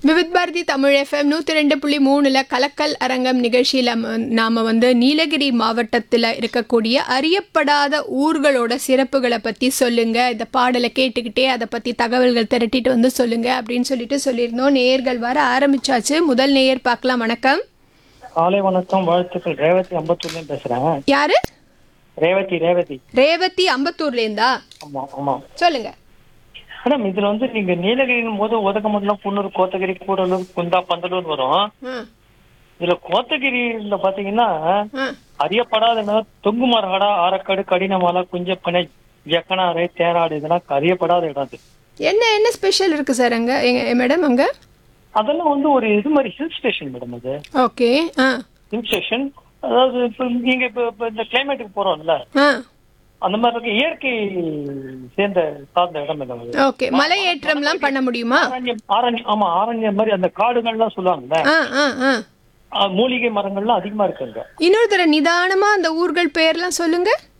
Vividh Bharathi Tamil FM நூற்றி ரெண்டு புள்ளி மூணில் கலக்கல் அரங்கம் நிகழ்ச்சியில் நாம் வந்து நீலகிரி மாவட்டத்தில் இருக்கக்கூடிய அறியப்படாத ஊர்களோட சிறப்புகளை பற்றி சொல்லுங்கள் இந்த பாடலை கேட்டுக்கிட்டே அதை பற்றி தகவல்கள் திரட்டிட்டு வந்து சொல்லுங்கள் அப்படின்னு சொல்லிட்டு சொல்லியிருந்தோம் நேயர்கள் வர ஆரம்பிச்சாச்சு முதல் நேயர் பார்க்கலாம் வணக்கம் காலை வணக்கம் வாழ்த்துக்கள் ரேவதி அம்பத்தூர்ல பேசுறேன் யாரு ரேவதி ரேவதி ரேவதி அம்பத்தூர்லேருந்தா ஆமா ஆமா சொல்லுங்க மேடம் இதுல வந்து நீங்க நீலகிரியின் போது உதகமண்டலம் குன்னூர் கோத்தகிரி கூடலூர் குந்தா பந்தலூர் வரும் ஆ இதுல கோத்தகிரியில பாத்தீங்கன்னா ஆ அறியப்படாத இடம் தொங்கு மரகடா ஆரக்காடு கடினமாலா குஞ்சப்பனை ஜக்கனாரை தேராடு இதெல்லாம் அறியப்படாத இடம் அது என்ன என்ன ஸ்பெஷல் இருக்குது சார் அங்கே எங்க மேடம் அங்கே அதெல்லாம் வந்து ஒரு இது மாதிரி ஹில் ஸ்டேஷன் மேடம் அது ஓகே ஆ ஹில் ஸ்டேஷன் அதாவது இப்ப நீங்க இப்ப இப்ப இந்த கிளைமேட்டுக்கு போறோம்ல ஆ அந்த மாதிரி இருக்க இயற்கை சேர்ந்த சார்ந்த இடம் மேடம் அது ஓகே மலை ஏற்றம்லாம் பண்ண முடியுமா ஆரண்யம் ஆரண்யம் ஆமா ஆரண்யம் மாதிரி அந்த காடுகள்லாம் சொல்லுவாங்கல்ல ஆ ஆ ஆ ஆ, மூலிகை மரங்கள்லாம் அதிகமா இருக்குங்க இன்னொரு தடவை நிதானமா அந்த ஊர்கள் பெயர்லாம் சொல்லுங்க